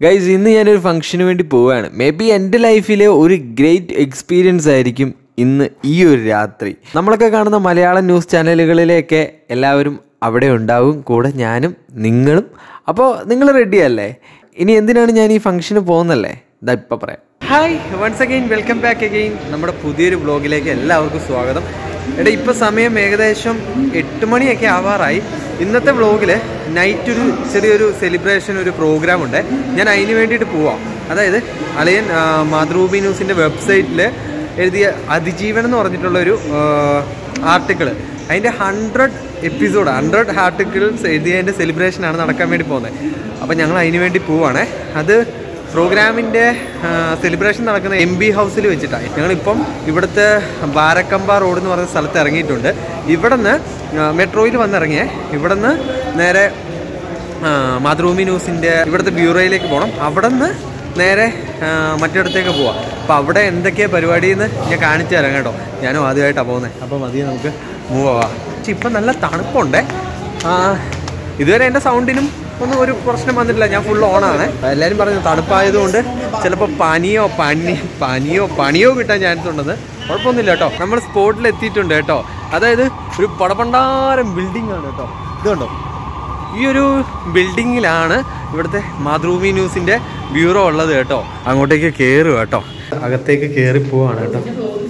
Guys ഇന്ന് ഞാനൊരു ഫംഗ്ഷന് വേണ്ടി പോവുകയാണ് മേ ബി എൻ്റെ ലൈഫിലെ ഒരു ഗ്രേറ്റ് എക്സ്പീരിയൻസ് ആയിരിക്കും ഇന്ന് ഈ ഒരു രാത്രി നമ്മളൊക്കെ കാണുന്ന മലയാളം ന്യൂസ് ചാനലുകളിലെയൊക്കെ എല്ലാവരും അവിടെ ഉണ്ടാവും കൂടെ ഞാനും നിങ്ങളും അപ്പോൾ നിങ്ങൾ റെഡി അല്ലേ ഇനി എന്തിനാണ് ഞാൻ ഈ ഫംഗ്ഷന് പോകുന്നല്ലേ ഇതാ ഇപ്പം പറയാം hi once again welcome back again നമ്മുടെ പുതിയൊരു ബ്ലോഗിലേക്ക് എല്ലാവർക്കും സ്വാഗതം എടാ ഇപ്പോൾ സമയം ഏകദേശം എട്ട് മണിയൊക്കെ ആവാറായി ഇന്നത്തെ വ്ളോഗിൽ നൈറ്റ് ഒരു ചെറിയൊരു സെലിബ്രേഷൻ ഒരു പ്രോഗ്രാം ഉണ്ട് ഞാൻ അതിന് വേണ്ടിയിട്ട് പോവാം അതായത് അളിയൻ ആ, മാതൃഭൂമി ന്യൂസിൻ്റെ വെബ്സൈറ്റിൽ എഴുതിയ അതിജീവൻ എന്ന് പറഞ്ഞിട്ടുള്ള ഒരു ആർട്ടിക്കിൾ അതിൻ്റെ ഹൺഡ്രഡ് എപ്പിസോഡ് ഹൺഡ്രഡ് ആർട്ടിക്കിൾസ് എഴുതിയതിൻ്റെ സെലിബ്രേഷനാണ് നടക്കാൻ വേണ്ടി പോകുന്നത് അപ്പോൾ ഞങ്ങൾ അതിന് വേണ്ടി പോവാണേ അത് പ്രോഗ്രാമിൻ്റെ സെലിബ്രേഷൻ നടക്കുന്ന എം ബി ഹൗസിൽ വെച്ചിട്ടാണ് ഞങ്ങളിപ്പം ഇവിടുത്തെ ബാരക്കമ്പ റോഡ് എന്ന് പറയുന്ന സ്ഥലത്ത് ഇറങ്ങിയിട്ടുണ്ട് ഇവിടെ നിന്ന് മെട്രോയിൽ വന്നിറങ്ങിയേ ഇവിടെ നിന്ന് നേരെ ആ, മാതൃഭൂമി ന്യൂസിൻ്റെ ഇവിടുത്തെ ബ്യൂറോയിലേക്ക് പോകണം അവിടെ നിന്ന് നേരെ ആ, മറ്റിടത്തേക്ക് പോവാം അപ്പോൾ അവിടെ എന്തൊക്കെയാണ് പരിപാടി എന്ന് ഞാൻ കാണിച്ചു തരാം കേട്ടോ ഞാനും ആദ്യമായിട്ടാണ് പോകുന്നത് അപ്പോൾ മതി നമുക്ക് മൂവ് ആവാം പക്ഷെ ഇപ്പം നല്ല തണുപ്പുണ്ടേ ആ, ഇതുവരെ എൻ്റെ സൗണ്ടിനും ഒന്നും ഒരു പ്രശ്നം വന്നിട്ടില്ല ഞാൻ ഫുൾ ഓണാണ് എല്ലാവരും പറഞ്ഞു തണുപ്പായതുകൊണ്ട് ചിലപ്പോൾ പനിയോ പനി പനിയോ പണിയോ കിട്ടാൻ ചാൻസ് ഉണ്ടെന്ന് കുഴപ്പമൊന്നുമില്ല കേട്ടോ നമ്മൾ സ്പോട്ടിൽ എത്തിയിട്ടുണ്ട് കേട്ടോ അതായത് ഒരു പടപണ്ടാരം ബിൽഡിംഗ് ആണ് കേട്ടോ ഇതുണ്ടോ ഈ ഒരു ബിൽഡിങ്ങിലാണ് ഇവിടുത്തെ മാതൃഭൂമി ന്യൂസിൻ്റെ ബ്യൂറോ ഉള്ളത് കേട്ടോ അങ്ങോട്ടേക്ക് കയറുക കേട്ടോ അകത്തേക്ക് കയറി പോവാണ് കേട്ടോ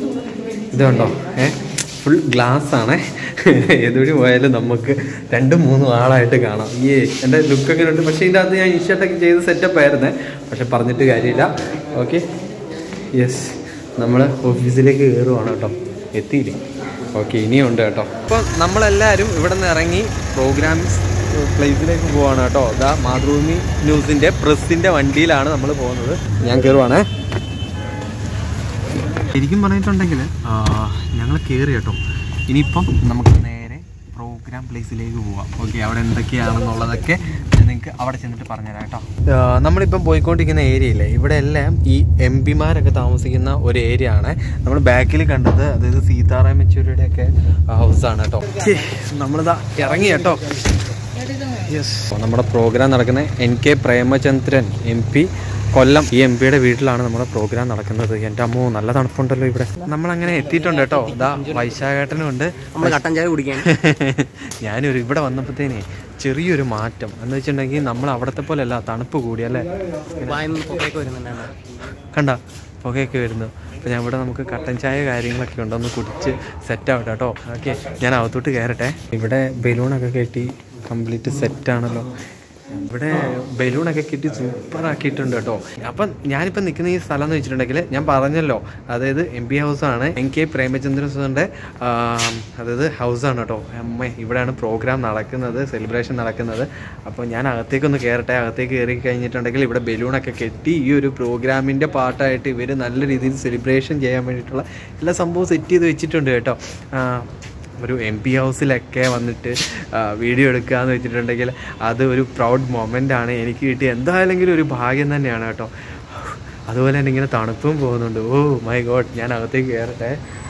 ഇത് കണ്ടോ ഏ ഫുൾ ഗ്ലാസ് ആണേ ഏതുവഴി പോയാലും നമുക്ക് രണ്ടും മൂന്നും ആളായിട്ട് കാണാം ഈ എൻ്റെ ലുക്കൊക്കെ ഉണ്ട് പക്ഷേ ഇതിൻ്റെ അകത്ത് ഞാൻ ഇൻഷർട്ടൊക്കെ ചെയ്ത് സെറ്റപ്പ് ആയിരുന്നേ പക്ഷെ പറഞ്ഞിട്ട് കാര്യമില്ല ഓക്കെ യെസ് നമ്മൾ ഓഫീസിലേക്ക് കയറുവാണ് കേട്ടോ എത്തിയില്ലേ ഓക്കെ ഇനിയും ഉണ്ട് കേട്ടോ അപ്പോൾ നമ്മളെല്ലാവരും ഇവിടെ നിന്ന് ഇറങ്ങി പ്രോഗ്രാംസ് പ്ലേസിലേക്ക് പോവാണ് കേട്ടോ ഇതാ മാതൃഭൂമി ന്യൂസിൻ്റെ പ്രസ്സിൻ്റെ വണ്ടിയിലാണ് നമ്മൾ പോകുന്നത് ഞാൻ കയറുവാണേ ശരിക്കും പറഞ്ഞിട്ടുണ്ടെങ്കിൽ ഞങ്ങൾ കയറി കേട്ടോ ഇനിയിപ്പം നമുക്ക് നേരെ പ്രോഗ്രാം പ്ലേസിലേക്ക് പോവാം ഓക്കെ അവിടെ എന്തൊക്കെയാണെന്നുള്ളതൊക്കെ ഞാൻ നിങ്ങൾക്ക് അവിടെ ചെന്നിട്ട് പറഞ്ഞുതരാം കേട്ടോ നമ്മളിപ്പം പോയിക്കൊണ്ടിരിക്കുന്ന ഏരിയ ഇല്ലേ ഇവിടെ എല്ലാം ഈ എം പിമാരൊക്കെ താമസിക്കുന്ന ഒരു ഏരിയ ആണ് നമ്മൾ ബാക്കിൽ കണ്ടത് അതായത് സീതാറാം യെച്ചൂരിയുടെ ഒക്കെ ഹൗസാണ് കേട്ടോ ഛേ, നമ്മളിതാ ഇറങ്ങി കേട്ടോ യെസ് നമ്മുടെ പ്രോഗ്രാം നടക്കുന്ന N K Premachandran M P Kollam ഈ എം പിയുടെ വീട്ടിലാണ് നമ്മുടെ പ്രോഗ്രാം നടക്കുന്നത് എൻ്റെ അമ്മോ നല്ല തണുപ്പുണ്ടല്ലോ ഇവിടെ നമ്മളങ്ങനെ എത്തിയിട്ടുണ്ട് കേട്ടോ ഇതാ വൈശാഖേട്ടനും ഉണ്ട് നമ്മൾ കട്ടൻ ചായ കുടിക്കാൻ ഞാനൊരു ഇവിടെ വന്നപ്പോഴത്തേനെ ചെറിയൊരു മാറ്റം എന്ന് വെച്ചിട്ടുണ്ടെങ്കിൽ നമ്മൾ അവിടത്തെ പോലെ അല്ല തണുപ്പ് കൂടി അല്ലേ വായന്ന് പുകയൊക്കെ വരുന്നുണ്ടാണ് കണ്ട പുകയൊക്കെ വരുന്നു അപ്പോൾ ഞാൻ ഇവിടെ നമുക്ക് കട്ടൻ ചായ കാര്യങ്ങളൊക്കെ ഉണ്ട് ഒന്ന് കുടിച്ച് സെറ്റ് ആവട്ടെ കേട്ടോ ഓക്കെ ഞാൻ അകത്തോട്ട് കയറട്ടെ ഇവിടെ ബലൂണൊക്കെ കെട്ടി കംപ്ലീറ്റ് സെറ്റാണല്ലോ ഇവിടെ ബലൂണൊക്കെ കെട്ടി സൂപ്പർ ആക്കിയിട്ടുണ്ട് കേട്ടോ അപ്പം ഞാനിപ്പോൾ നിൽക്കുന്ന ഈ സ്ഥലം എന്ന് വെച്ചിട്ടുണ്ടെങ്കിൽ ഞാൻ പറഞ്ഞല്ലോ അതായത് എം പി ഹൗസാണ് എൻ കെ പ്രേമചന്ദ്രൻ സാറിൻ്റെ അതായത് ഹൗസാണ് കേട്ടോ അമ്മ ഇവിടെയാണ് പ്രോഗ്രാം നടക്കുന്നത് സെലിബ്രേഷൻ നടക്കുന്നത് അപ്പോൾ ഞാൻ അകത്തേക്കൊന്ന് കയറട്ടെ അകത്തേക്ക് കയറി കഴിഞ്ഞിട്ടുണ്ടെങ്കിൽ ഇവിടെ ബലൂണൊക്കെ കെട്ടി ഈ ഒരു പ്രോഗ്രാമിൻ്റെ പാട്ടായിട്ട് ഇവർ നല്ല രീതിയിൽ സെലിബ്രേഷൻ ചെയ്യാൻ വേണ്ടിയിട്ടുള്ള എല്ലാ സംഭവവും സെറ്റ് ചെയ്ത് വെച്ചിട്ടുണ്ട് കേട്ടോ ആ, ഒരു എം പി ഹൗസിലൊക്കെ വന്നിട്ട് ആ, വീഡിയോ എടുക്കുക എന്ന് വെച്ചിട്ടുണ്ടെങ്കിൽ അത് ഒരു പ്രൗഡ് മൊമെൻ്റ് ആണ് എനിക്ക് കിട്ടിയ എന്തായാലെങ്കിലും ഒരു ഭാഗ്യം തന്നെയാണ് കേട്ടോ അതുപോലെ തന്നെ ഇങ്ങനെ തണുപ്പും പോകുന്നുണ്ട് ഓ മൈ ഗോഡ് ഞാൻ അകത്തേക്ക് കയറട്ടെ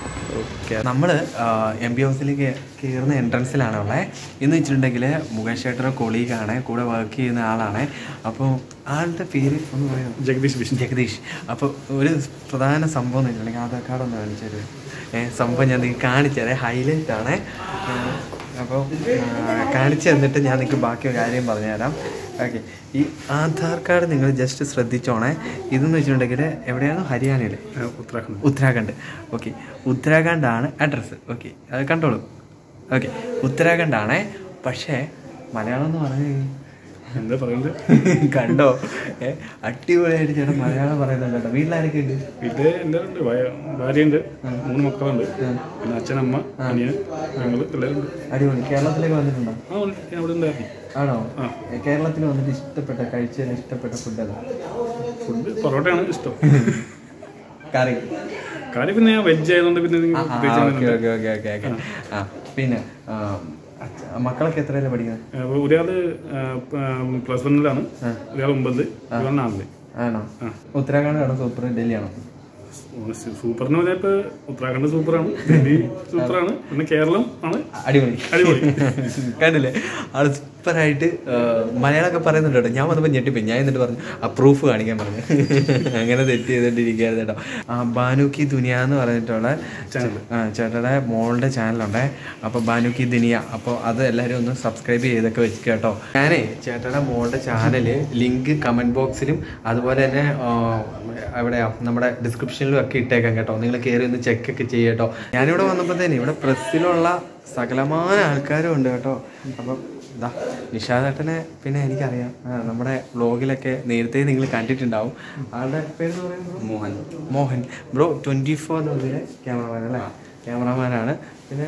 ഓക്കെ നമ്മൾ എം പി ഹൗസിലേക്ക് കയറുന്ന എൻട്രൻസിലാണ് ഉള്ളത് എന്ന് വെച്ചിട്ടുണ്ടെങ്കിൽ മുകേഷ് ചേട്ടൻ്റെ കൊളീഗാണ് കൂടെ വർക്ക് ചെയ്യുന്ന ആളാണ് അപ്പോൾ ആളുടെ പേര് ഒന്ന് പറയാം ജഗദീഷ് ബിഷ്ണു ജഗദീഷ് അപ്പോൾ ഒരു പ്രധാന സംഭവം എന്ന് വെച്ചിട്ടുണ്ടെങ്കിൽ ആധാർ കാർഡ് ഒന്ന് കാണിച്ചു തരുമോ ഏ സംഭവം ഞാൻ നിങ്ങൾക്ക് കാണിച്ചു തരാം ഹൈലൈറ്റ് ആണ് അപ്പോൾ കാണിച്ചു തന്നിട്ട് ഞാൻ നിങ്ങൾക്ക് ബാക്കി കാര്യം പറഞ്ഞുതരാം ഓക്കെ ഈ ആധാർ കാർഡ് നിങ്ങൾ ജസ്റ്റ് ശ്രദ്ധിച്ചോണേ ഇതെന്ന് വെച്ചിട്ടുണ്ടെങ്കിൽ എവിടെയാണ് ഹരിയാനയിൽ ഉത്തരാഖണ്ഡ് ഉത്തരാഖണ്ഡ് ഓക്കെ ഉത്തരാഖണ്ഡാണ് അഡ്രസ്സ് ഓക്കെ അത് കണ്ടോളൂ ഓക്കെ ഉത്തരാഖണ്ഡാണേ പക്ഷേ മലയാളം എന്ന് പറഞ്ഞു എന്താ പറയുന്നത് കണ്ടോ ഏ അടിപൊളിയായിട്ട് ചേട്ടൻ മലയാളം പറയുന്നുണ്ട് കേട്ടോ വീട്ടിലാരൊക്കെ ഉണ്ട് വീട്ടില് എല്ലാവരും ഉണ്ട് ഭാര്യ- ഭാര്യയുണ്ട് മൂന്ന് മക്കളുണ്ട് പിന്നെ അച്ഛനമ്മ അനിയൻ ഞങ്ങൾ എല്ലാവരും ഉണ്ട് അടിപൊളി കേരളത്തിലേക്ക് വന്നിട്ടുണ്ടോ ആ ഞാൻ അവിടെ ഉണ്ടായിരുന്നു ആണോ ഏ, കേരളത്തിൽ വന്നിട്ട് ഇഷ്ടപ്പെട്ട കഴിച്ചതിന് ഇഷ്ടപ്പെട്ട ഫുഡ് ഏതാ ഫുഡ് പൊറോട്ടയാണ് ഇഷ്ടം കറി കാര്യം പിന്നെ ഞാൻ വെജ് ആയതുകൊണ്ട് പിന്നെ ഇതിന് ആ പ്രത്യേകിച്ച് okay okay okay okay okay ആ പിന്നെ ആ, അച്ഛ- മക്കളൊക്കെ എത്രയല്ലേ പഠിക്കുന്നത് അപ്പൊ ഒരാള് പ്ലസ് വണ്ണിലാണ് ഒരാൾ ഒമ്പത് ഒരാൾ നാലില് ആണോ ഉത്തരാഖണ്ഡ് ആണോ സൂപ്പർ ഡൽഹി ആണോ സൂപ്പർ എന്ന് പറഞ്ഞാൽ ഇപ്പൊ ഉത്തരാഖണ്ഡ് സൂപ്പറാണ് ഡൽഹി സൂപ്പറാണ് പിന്നെ കേരളം ആണ് അടിപൊളി അടിപൊളി കണ്ടില്ലേ ആള് സൂപ്പറായിട്ട് മലയാളമൊക്കെ പറയുന്നുണ്ട് കേട്ടോ ഞാൻ വന്നപ്പോൾ ഞെട്ടിപ്പോയി ഞാൻ എന്നിട്ട് പറഞ്ഞു ആ പ്രൂഫ് കാണിക്കാൻ പറഞ്ഞു അങ്ങനെ തെറ്റ് ചെയ്തോണ്ടിരിക്കുകയായിരുന്നു കേട്ടോ ആ ബാനുക്കി ദുനിയ എന്ന് പറഞ്ഞിട്ടുള്ള ആ ചേട്ടയുടെ മോളുടെ ചാനലുണ്ടേ അപ്പോൾ ബാനുക്കി ദുനിയ അപ്പോൾ അത് എല്ലാവരും ഒന്ന് സബ്സ്ക്രൈബ് ചെയ്തൊക്കെ വെച്ച് കേട്ടോ ഞാനേ ചേട്ടയുടെ മോളുടെ ചാനല് ലിങ്ക് കമൻറ്റ് ബോക്സിലും അതുപോലെ തന്നെ ആ, എവിടെയാ നമ്മുടെ ഡിസ്ക്രിപ്ഷനിലും ഒക്കെ ഇട്ടേക്കാം കേട്ടോ നിങ്ങൾ കയറി ഒന്ന് ചെക്കൊക്കെ ചെയ്യട്ടോ ഞാനിവിടെ വന്നപ്പോഴത്തേന് ഇവിടെ പ്രസ്സിലുള്ള സകലമായ ആൾക്കാരും ഉണ്ട് കേട്ടോ അപ്പം ഇതാ നിഷാദേട്ടനെ പിന്നെ എനിക്കറിയാം ആ, നമ്മുടെ വ്ളോഗിലൊക്കെ നേരത്തെ നിങ്ങൾ കണ്ടിട്ടുണ്ടാവും ആളുടെ പേര് എന്ന് പറയുന്നത് Mohan Mohan bro twenty four എന്നതിലെ ക്യാമറമാൻ അല്ലേ ക്യാമറമാനാണ് പിന്നെ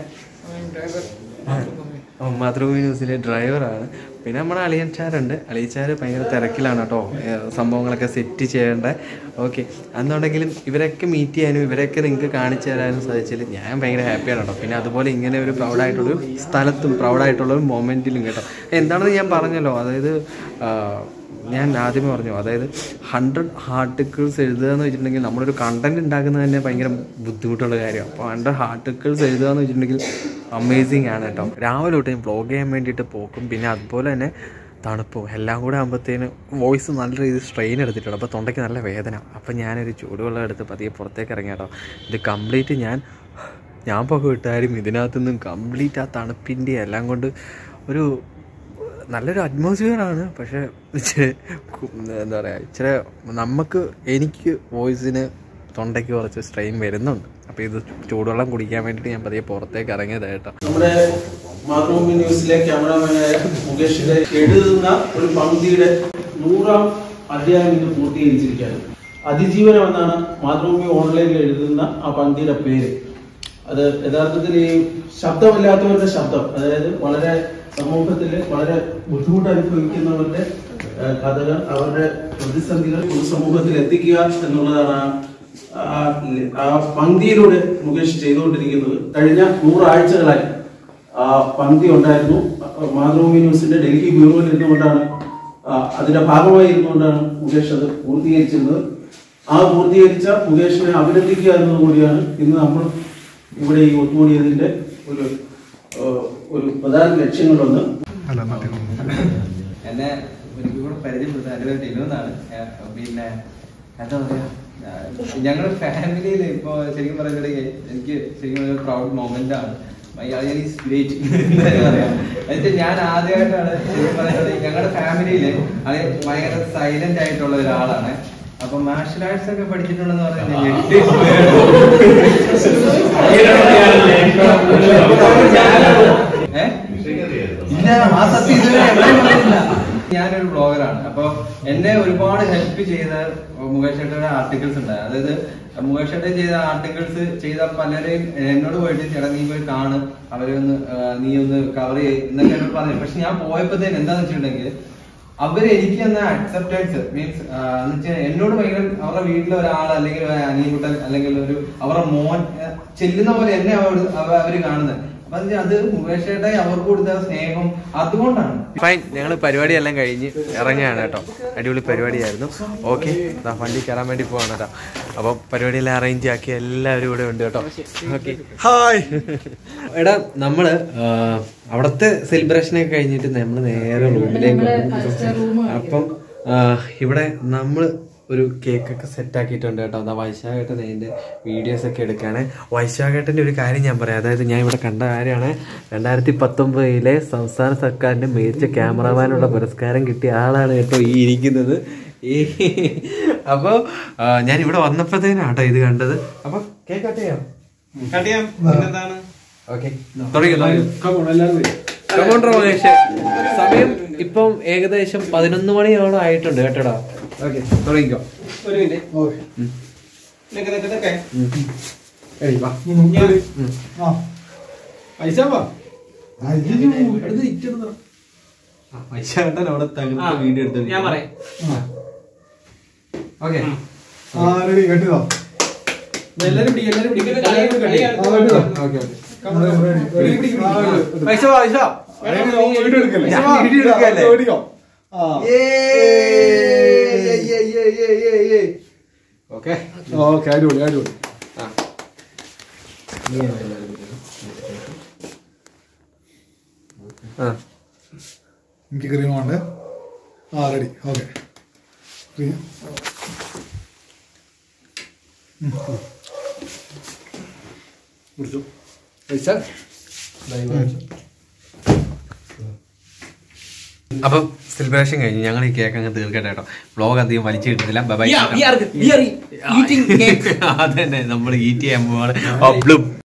ഓ, മാതൃഭൂമി ന്യൂസിലെ ഡ്രൈവറാണ് പിന്നെ നമ്മുടെ അളിയൻചാരുണ്ട് അളിയച്ചാർ ഭയങ്കര തിരക്കിലാണ് കേട്ടോ ഏഹ് സംഭവങ്ങളൊക്കെ സെറ്റ് ചെയ്യേണ്ട ഓക്കെ എന്നുണ്ടെങ്കിലും ഇവരൊക്കെ മീറ്റ് ചെയ്യാനും ഇവരൊക്കെ നിങ്ങൾക്ക് കാണിച്ചു തരാനും സാധിച്ചാൽ ഞാൻ ഭയങ്കര ഹാപ്പിയാണ് കേട്ടോ പിന്നെ അതുപോലെ ഇങ്ങനെ ഒരു പ്രൗഡായിട്ടുള്ളൊരു സ്ഥലത്തും പ്രൗഡായിട്ടുള്ള ഒരു മൊമെൻറ്റിലും കേട്ടോ എന്താണെന്ന് ഞാൻ പറഞ്ഞല്ലോ അതായത് ആ, ഞാൻ ആദ്യമേ പറഞ്ഞു അതായത് ഹൺഡ്രഡ് ആർട്ടിക്കിൾസ് എഴുതുക എന്ന് വെച്ചിട്ടുണ്ടെങ്കിൽ നമ്മളൊരു കണ്ടന്റ് ഉണ്ടാക്കുന്നത് തന്നെ ഭയങ്കര ബുദ്ധിമുട്ടുള്ള കാര്യമാണ് അപ്പോൾ ഹൺഡ്രഡ് ആർട്ടിക്കിൾസ് എഴുതുക എന്ന് വെച്ചിട്ടുണ്ടെങ്കിൽ അമേസിങ് ആണ് കേട്ടോ രാവിലെ തൊട്ട് ഞാൻ ബ്ലോഗ് ചെയ്യാൻ വേണ്ടിയിട്ട് പോക്കും പിന്നെ അതുപോലെ തന്നെ തണുപ്പും എല്ലാം കൂടെ ആകുമ്പോഴത്തേന് വോയിസ് നല്ല രീതിയിൽ സ്ട്രെയിൻ എടുത്തിട്ടുണ്ട് അപ്പോൾ തൊണ്ടയ്ക്ക് നല്ല വേദന അപ്പോൾ ഞാനൊരു ചൂടുവെള്ളം എടുത്ത് പതിയെ പുറത്തേക്ക് ഇറങ്ങി കേട്ടോ ഇത് കംപ്ലീറ്റ് ഞാൻ ഞാൻ പുക വിട്ടാലും ഇതിനകത്തുനിന്നും കംപ്ലീറ്റ് ആ തണുപ്പിൻ്റെ എല്ലാം കൊണ്ട് ഒരു നല്ലൊരു atmosphere ആണ് പക്ഷേ ഇച്ചിരി കു- എന്താ പറയുക ഇച്ചിരി നമുക്ക് എനിക്ക് വോയിസിന് തൊണ്ടയ്ക്ക് കുറച്ച് സ്ട്രെയിൻ വരുന്നുണ്ട് അപ്പോൾ ഇത് ചൂടുവെള്ളം കുടിക്കാൻ വേണ്ടിയിട്ട് ഞാൻ പതിയെ പുറത്തേക്ക് ഇറങ്ങിയത് കേട്ടോ നമ്മുടെ മാതൃഭൂമി ന്യൂസിലെ ക്യാമറാമാനായ മുകേഷിന്റെ എഴുതുന്ന ഒരു പങ്ക്തിയുടെ നൂറാം അധ്യായം ഇന്ന് പൂർത്തീകരിച്ചിരിക്കുകയാണ് അതിജീവനം എന്നാണ് മാതൃഭൂമി ഓൺലൈനിൽ എഴുതുന്ന ആ പങ്ക്തിയുടെ പേര് അത് യഥാർത്ഥത്തിൽ ഈ ശബ്ദമില്ലാത്തവരുടെ ശബ്ദം അതായത് വളരെ സമൂഹത്തിൽ വളരെ ബുദ്ധിമുട്ട് അനുഭവിക്കുന്നവരുടെ ഏഹ്, കഥകൾ അവരുടെ പ്രതിസന്ധികൾ പൊതുസമൂഹത്തിൽ എത്തിക്കുക എന്നുള്ളതാണ് ആ ആ ആ പങ്ക്തിയിലൂടെ മുകേഷ് ചെയ്തുകൊണ്ടിരിക്കുന്നത് കഴിഞ്ഞ നൂറാഴ്ചകളായി ആ പങ്ക്തി ഉണ്ടായിരുന്നു മാതൃഭൂമി ന്യൂസിന്റെ ഡൽഹി ബ്യൂറോയിൽ ഇരുന്നുകൊണ്ടാണ് ആ, അതിന്റെ ഭാഗമായി ഇരുന്നുകൊണ്ടാണ് മുകേഷ് അത് പൂർത്തീകരിച്ചിരുന്നത് ആ പൂർത്തീകരിച്ച മുകേഷിനെ അഭിനന്ദിക്കുക എന്നത് കൂടിയാണ് ഇന്ന് നമ്മൾ ഇവിടെ ഈ ഒത്തുകൂടിയതിന്റെ ഒരു ആ, ഒരു പ്രധാന ലക്ഷ്യങ്ങളൊന്ന് എന്നെ എനിക്ക് കൂടെ പരിചയപ്പെടുത്താൻ എൻ്റെ പേര് ടിനു എന്നാണ് ഏഹ് പിന്നെ എന്താ പറയാ ഞങ്ങളുടെ ഫാമിലിയിൽ ഇപ്പൊ ശരിക്കും പറയുകയാണെങ്കിൽ എനിക്ക് ശരിക്കും ഒരു പ്രൗഡ് മൊമെന്റ് ആണ് ഗ്രേറ്റ് എന്നിട്ട് ഞാൻ ആദ്യമായിട്ടാണ് ശരിക്കും പറയുന്നത് ഞങ്ങളുടെ ഫാമിലിയിൽ അത് ഭയങ്കര സൈലന്റ് ആയിട്ടുള്ള ഒരാളാണ് അപ്പൊ മാർഷൽ ആർട്സ് ഒക്കെ പഠിച്ചിട്ടുണ്ടെന്ന് പറഞ്ഞാൽ ഏഹ് ഇല്ല ആ സത്യം ഇതുവരെ എവിടെയും പറഞ്ഞിട്ടില്ല. ഞാനൊരു ബ്ലോഗറാണ് അപ്പൊ എന്നെ ഒരുപാട് ഹെൽപ്പ് ചെയ്ത മുകേഷ് ചേട്ടയുടെ ആർട്ടിക്കിൾസ് ഉണ്ട് അതായത് മുകേഷ് ചേട്ടൻ ചെയ്ത ആർട്ടിക്കിൾസ് ചെയ്ത പലരെയും എന്നോട് പോയിട്ട് ചേട്ടാ നീ പോയി കാണ് അവരെ ഒന്ന് ആ, നീ ഒന്ന് കവർ ചെയ്യ് എന്നൊക്കെ എന്നോട് പറഞ്ഞു പക്ഷെ ഞാൻ പോയപ്പോഴത്തേന് എന്താന്ന് വെച്ചിട്ടുണ്ടെങ്കിൽ അവര് എനിക്ക് തന്ന അക്സെപ്റ്റൻസ് മീൻസ് എന്ന് വെച്ചാൽ എന്നോട് ഭയങ്കര അവരുടെ വീട്ടിലെ ഒരാൾ അല്ലെങ്കിൽ ഒരു അനിയൻകുട്ടൻ അല്ലെങ്കിൽ ഒരു അവരുടെ മോൻ ആ, ചെല്ലുന്ന പോലെ എന്നെ അവർ അവ- അവര് കാണുന്നത് അപ്പൊ അത് അത് മുകേഷ് ചേട്ടായി അവർക്ക് കൊടുത്ത സ്നേഹം അതുകൊണ്ടാണ് ഫൈൻ ഞങ്ങൾ പരിപാടിയെല്ലാം കഴിഞ്ഞ് ഇറങ്ങുകയാണ് കേട്ടോ അടിപൊളി പരിപാടിയായിരുന്നു ഓക്കെ വണ്ടി കയറാൻ വേണ്ടി പോവാണ് കേട്ടോ അപ്പോൾ പരിപാടിയെല്ലാം അറേഞ്ച് ആക്കി എല്ലാവരും ഇവിടെ ഉണ്ട് കേട്ടോ ഓക്കെ ഹായ് എടാ നമ്മള് ആ, അവിടുത്തെ സെലിബ്രേഷനൊക്കെ കഴിഞ്ഞിട്ട് നമ്മൾ നേരെ റൂമിലേക്ക് വന്നു. അപ്പം ആ, ഇവിടെ നമ്മൾ ഒരു കേക്കൊക്കെ സെറ്റ് ആക്കിയിട്ടുണ്ട് കേട്ടോ അതാ വൈശാഖേട്ടൻ അതിൻ്റെ വീഡിയോസ് ഒക്കെ എടുക്കുകയാണ് വൈശാഖേട്ടൻ്റെ ഒരു കാര്യം ഞാൻ പറയാം അതായത് ഞാൻ ഇവിടെ കണ്ട കാര്യമാണ് രണ്ടായിരത്തി പത്തൊമ്പതിലെ സംസ്ഥാന സർക്കാരിൻ്റെ മികച്ച ക്യാമറമാനുള്ള പുരസ്കാരം കിട്ടിയ ആളാണ് കേട്ടോ ഈ ഇരിക്കുന്നത് ഈ അപ്പോൾ ഞാൻ ഇവിടെ വന്നപ്പോഴത്തേനാട്ടോ ഇത് കണ്ടത് അപ്പോൾ കേക്ക് കട്ട് ചെയ്യാം ഓക്കെ തുടങ്ങി കമോൺ റമേഷ് സമയം ഇപ്പം ഏകദേശം പതിനൊന്ന് മണിയോളം ആയിട്ടുണ്ട് കേട്ടോടാ ഓക്കെ തുടങ്ങിക്കോ ഒരു മിനിറ്റ് നിക്ക് നിക്ക് നിക്ക്. എടി, വാ. പൈസ വാ. ആ, വൈശാഖേട്ടൻ അവിടെ തകർത്ത് വീഡിയോ എടുത്തു ഞാൻ പറയാം ഓക്കെ എല്ലാരും പിടി, എല്ലാരും പിടി. എല്ലാരും പിടി. ഓക്കെ പിടി, പിടി, പിടി. പൈസ വാ, പൈസ വാ. ഞാൻ വീഡിയോ എടുക്കല്ലേ ഓക്കെ ഓക്കെ അടിപൊളി അടിപൊളി ആ എനിക്ക് ക്രീം വേണ്ടേ ആ റെഡി ഓക്കെ ക്രീം കുടിച്ചു അപ്പം സെലിബ്രേഷൻ കഴിഞ്ഞ് ഞങ്ങൾ ഈ കേക്ക് അങ്ങ് തീർക്കട്ടെ കേട്ടോ വ്ളോഗ് അധികം വലിച്ചു കിട്ടുന്നില്ല bye We are- we are- we are eating cake. അതന്നെ നമ്മൾ ഈറ്റ് ചെയ്യാൻ പോവാണ്